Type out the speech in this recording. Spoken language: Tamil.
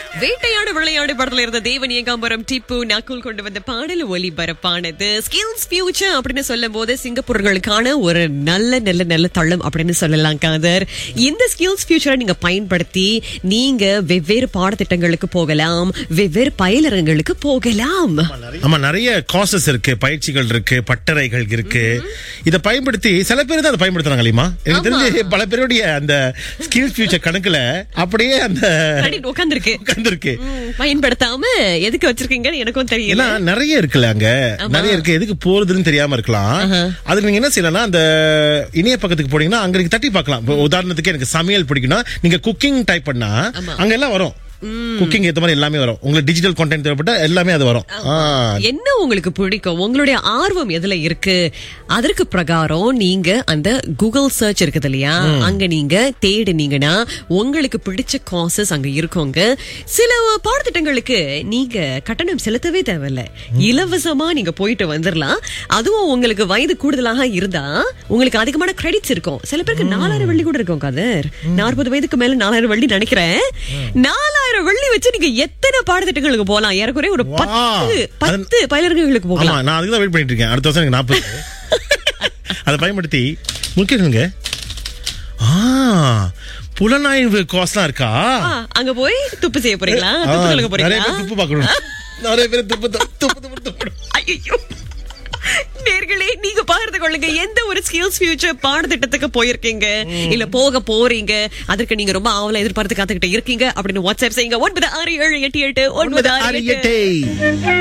வேட்டையாடு விளையாடு படத்துல இருந்த தேவன் ஏகாம்பரம் டிப்பு நக்குல் கொண்டு வந்த பாடல் ஒலிபரப்பானது ஸ்கில்ஸ் ஃபியூச்சர் அப்படின்னு சொல்லும் போது சிங்கப்பூர்களுக்கான ஒரு நல்ல நல்ல நல்ல தளம் அப்படின்னு சொல்லலாம் காதர் இந்த ஸ்கில்ஸ் ஃபியூச்சரை நீங்க பயன்படுத்தி நீங்க வெவ்வேறு பாடத்திட்டங்களுக்கு போகலாம் வெவ்வேறு பயிலரங்களுக்கு போகலாம் ஆமா நிறைய காசஸ் இருக்கு பயிற்சிகள் இருக்கு பட்டறைகள் இருக்கு இத பயன்படுத்தி சில பேர் தான் அதை பயன்படுத்துறாங்க இல்லையா எனக்கு தெரிஞ்சு பல பேருடைய அந்த ஸ்கில்ஸ் ஃபியூச்சர் கணக்குல அப்படியே அந்த உட்காந்துருக்கு உட்கார்ந்திருக்கு பயன்படுத்தாம எதுக்கு வச்சிருக்கீங்கன்னு எனக்கும் தெரியல ஏன்னா நிறைய இருக்குல்ல அங்க நிறைய இருக்கு எதுக்கு போறதுன்னு தெரியாம இருக்கலாம் அதுக்கு நீங்க என்ன செய்யலாம் அந்த இணைய பக்கத்துக்கு போனீங்கன்னா அங்க நீங்க தட்டி பார்க்கலாம் இப்போ உதாரணத்துக்கு எனக்கு சமையல் பிடிக்கும்னா நீங்க குக்கிங் டைப் பண்ணா அங்க எல்லாம் வரும் குக்கிங் ஏத்த மாதிரி எல்லாமே வரும் உங்களுக்கு டிஜிட்டல் கண்டென்ட் தேவைப்பட்ட எல்லாமே அது வரும் ஆ. என்ன உங்களுக்கு பிடிக்கும் உங்களுடைய ஆர்வம் எதுல இருக்கு அதற்கு பிரகாரம் நீங்க அந்த கூகுள் சர்ச் இருக்குது இல்லையா அங்க நீங்க தேடுனீங்கன்னா உங்களுக்கு பிடிச்ச காசஸ் அங்க இருக்குங்க சில பாடத்திட்டங்களுக்கு நீங்க கட்டணம் செலுத்தவே தேவையில்ல இலவசமா நீங்க போயிட்டு வந்துடலாம் அதுவும் உங்களுக்கு வயது கூடுதலாக இருந்தா உங்களுக்கு அதிகமான கிரெடிட்ஸ் இருக்கும் சில பேருக்கு நாலாயிரம் வெள்ளி கூட இருக்கும் கதர் நாற்பது வயதுக்கு மேல நாலாயிரம் வெள்ளி நினைக்கிறேன் நாலாயிரம் வெள்ளி வச்சு நீங்க எத்தனை பாடத்திட்டங்களுக்கு போலாம் ஏறக்குறைய ஒரு Wow. பத்து அது- பத்து பயிலர்களுக்கு ஆமா போகலாம் நான் அதுக்கு தான் வெயிட் பண்ணிட்டு இருக்கேன் அடுத்த வருஷம் எனக்கு நாற்பது அதை பயன்படுத்தி முக்கியங்க ஆ புலனாய்வு கோர்ஸ்லாம் இருக்கா ஆ, அங்க போய் துப்பு செய்ய போறீங்களா ஆ, துப்பு கலக்க நிறைய போறீங்களா பேர் துப்பு பார்க்கணும் நிறைய பேர் துப்பு துப்பு துப்பு துப்பு துப்பு ஐயோ நேர்களே நீங்க பகிர்ந்து கொள்ளுங்க எந்த ஒரு ஸ்கில்ஸ் ஃபியூச்சர் பாடத்திட்டத்துக்கு போயிருக்கீங்க இல்ல போக போறீங்க அதற்கு நீங்க ரொம்ப ஆவலா எதிர்பார்த்து காத்துக்கிட்டு இருக்கீங்க அப்படின்னு வாட்ஸ்அப் செய்யுங்க ஒன்பது ஆறு ஏழு எட்டு எட்டு ஒன்பது ஆறு எட்டு எட்டே